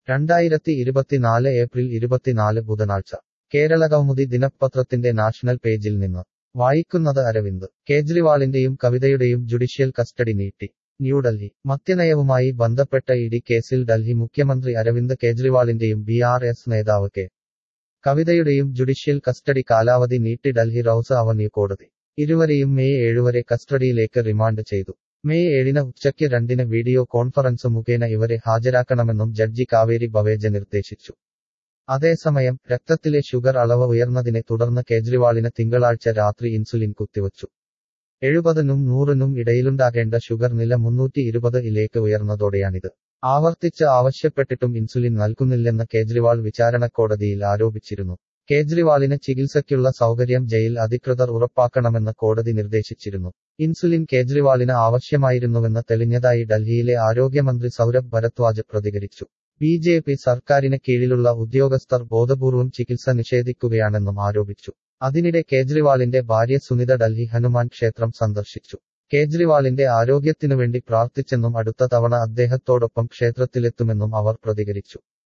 രണ്ടായിരത്തി ഇരുപത്തിനാല് ഏപ്രിൽ ഇരുപത്തിനാല് ബുധനാഴ്ച കേരള കൗമുദി ദിനപത്രത്തിന്റെ നാഷണൽ പേജിൽ നിന്ന് വായിക്കുന്നത് അരവിന്ദ് കേജ്രിവാളിന്റെയും കവിതയുടെയും ജുഡീഷ്യൽ കസ്റ്റഡി നീട്ടി ന്യൂഡൽഹി മദ്യനയവുമായി ബന്ധപ്പെട്ട ഇഡി കേസിൽ ഡൽഹി മുഖ്യമന്ത്രി അരവിന്ദ് കേജ്രിവാളിന്റെയും ബി ആർ എസ് നേതാവ് കെ കവിതയുടെയും ജുഡീഷ്യൽ കസ്റ്റഡി കാലാവധി നീട്ടി ഡൽഹി റൌസ് അവന്യൂ കോടതി ഇരുവരെയും മെയ് ഏഴുവരെ കസ്റ്റഡിയിലേക്ക് റിമാൻഡ് ചെയ്തു മെയ് ഏഴിന് ഉച്ചയ്ക്ക് രണ്ടിന് വീഡിയോ കോൺഫറൻസ് മുഖേന ഇവരെ ഹാജരാക്കണമെന്നും ജഡ്ജി കാവേരി ബവേജ നിർദ്ദേശിച്ചു അതേസമയം രക്തത്തിലെ ഷുഗർ അളവ് ഉയർന്നതിനെ തുടർന്ന് കേജ്രിവാളിന് തിങ്കളാഴ്ച രാത്രി ഇൻസുലിൻ കുത്തിവച്ചു എഴുപതിനും നൂറിനും ഇടയിലുണ്ടാകേണ്ട ഷുഗർ നില മുന്നൂറ്റി ഇരുപത് ഇലേക്ക് ഉയർന്നതോടെയാണിത് ആവർത്തിച്ച് ആവശ്യപ്പെട്ടിട്ടും ഇൻസുലിൻ നൽകുന്നില്ലെന്ന് കേജ്രിവാൾ വിചാരണക്കോടതിയിൽ ആരോപിച്ചിരുന്നു കേജ്രിവാളിന് ചികിത്സയ്ക്കുള്ള സൗകര്യം ജയിൽ അധികൃതർ ഉറപ്പാക്കണമെന്ന് കോടതി നിർദ്ദേശിച്ചിരുന്നു ഇൻസുലിൻ കേജ്രിവാളിന് ആവശ്യമായിരുന്നുവെന്ന് തെളിഞ്ഞതായി ഡൽഹിയിലെ ആരോഗ്യമന്ത്രി സൗരഭ് ഭരദ്വാജ് പ്രതികരിച്ചു ബി ജെ പി സർക്കാരിന് കീഴിലുള്ള ഉദ്യോഗസ്ഥർ ബോധപൂർവം ചികിത്സ നിഷേധിക്കുകയാണെന്നും ആരോപിച്ചു അതിനിടെ കേജ്രിവാളിന്റെ ഭാര്യ സുനിത ഡൽഹി ഹനുമാൻ ക്ഷേത്രം സന്ദർശിച്ചു കേജ്രിവാളിന്റെ ആരോഗ്യത്തിനുവേണ്ടി പ്രാർത്ഥിച്ചെന്നും അടുത്ത തവണ അദ്ദേഹത്തോടൊപ്പം ക്ഷേത്രത്തിലെത്തുമെന്നും അവർ പ്രതികരിച്ചു